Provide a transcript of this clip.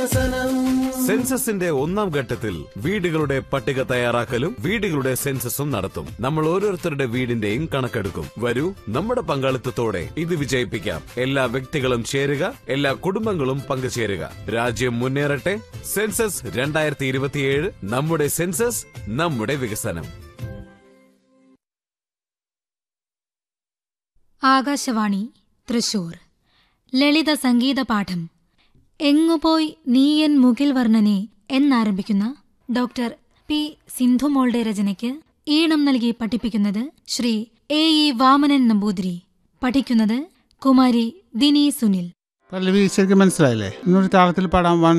വികസനം സെൻസസിന്റെ ഒന്നാം ഘട്ടത്തിൽ വീടുകളുടെ പട്ടിക തയ്യാറാക്കലും വീടുകളുടെ സെൻസസും നടത്തും നമ്മൾ ഓരോരുത്തരുടെ വീടിന്റെയും കണക്കെടുക്കും വരൂ നമ്മുടെ പങ്കാളിത്തത്തോടെ ഇത് വിജയിപ്പിക്കാം എല്ലാ വ്യക്തികളും ചേരുക എല്ലാ കുടുംബങ്ങളും പങ്കുചേരുക രാജ്യം മുന്നേറട്ടെ സെൻസസ് രണ്ടായിരത്തി ഇരുപത്തിയേഴ് നമ്മുടെ സെൻസസ് നമ്മുടെ വികസനം ആകാശവാണി തൃശൂർ ലളിത സംഗീത പാഠം എങ്ങുപോയി നീയൻ മുകിൽ വർണ്ണനെ എന്നാരംഭിക്കുന്ന ഡോക്ടർ പി സിന്ധുമോളുടെ രചനയ്ക്ക് ഈണം നൽകി പഠിപ്പിക്കുന്നത് ശ്രീ എ ഇ വാമനൻ നമ്പൂതിരി പഠിക്കുന്നത് കുമാരി ദിനി സുനിൽ പല്ലവി ശരിക്കും മനസ്സിലായില്ലേ ഇന്നൊരു താളത്തിൽ പാടാൻ വൺ